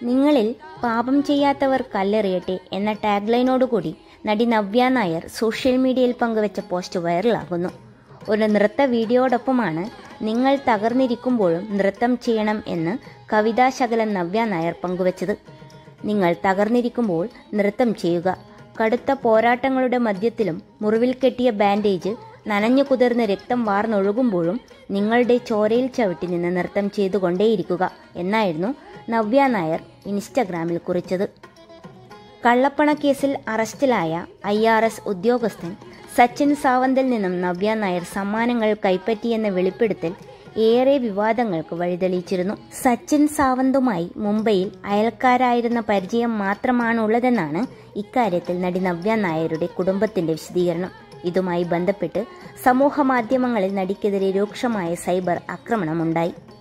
നിങ്ങളിൽ പാപം ചെയ്യാത്തവർ കല്ലെറിയട്ടെ എന്ന ടാഗ്ലൈനോടുകൂടി നടി നവ്യ നായർ സോഷ്യൽ മീഡിയയിൽ പങ്കുവച്ച പോസ്റ്റ് വൈറലാകുന്നു ഒരു നൃത്ത വീഡിയോടൊപ്പമാണ് നിങ്ങൾ തകർന്നിരിക്കുമ്പോഴും നൃത്തം ചെയ്യണം എന്ന് കവിതാശകലം നവ്യ നായർ പങ്കുവച്ചത് നിങ്ങൾ തകർന്നിരിക്കുമ്പോൾ നൃത്തം ചെയ്യുക കടുത്ത പോരാട്ടങ്ങളുടെ മധ്യത്തിലും മുറിവിൽ കെട്ടിയ ബാൻഡേജ് നനഞ്ഞു കുതിർന്ന് രക്തം വാർന്നൊഴുകുമ്പോഴും നിങ്ങളുടെ ചോരയിൽ ചവിട്ടി നിന്ന് നൃത്തം ചെയ്തുകൊണ്ടേയിരിക്കുക എന്നായിരുന്നു നവ്യ നായർ ഇൻസ്റ്റഗ്രാമിൽ കുറിച്ചത് കള്ളപ്പണക്കേസിൽ അറസ്റ്റിലായ ഐ ആർ എസ് ഉദ്യോഗസ്ഥൻ സച്ചിൻ സാവന്തിൽ നിന്നും നവ്യ നായർ സമ്മാനങ്ങൾ കൈപ്പറ്റിയെന്ന വെളിപ്പെടുത്തൽ ഏറെ വിവാദങ്ങൾക്ക് വഴിതെളിയിച്ചിരുന്നു സച്ചിൻ സാവന്തുമായി മുംബൈയിൽ അയൽക്കാരായിരുന്ന പരിചയം മാത്രമാണുള്ളതെന്നാണ് ഇക്കാര്യത്തിൽ നടി നവ്യ നായരുടെ കുടുംബത്തിന്റെ വിശദീകരണം ഇതുമായി ബന്ധപ്പെട്ട് സമൂഹ മാധ്യമങ്ങളിൽ നടിക്കെതിരെ രൂക്ഷമായ സൈബർ ആക്രമണമുണ്ടായി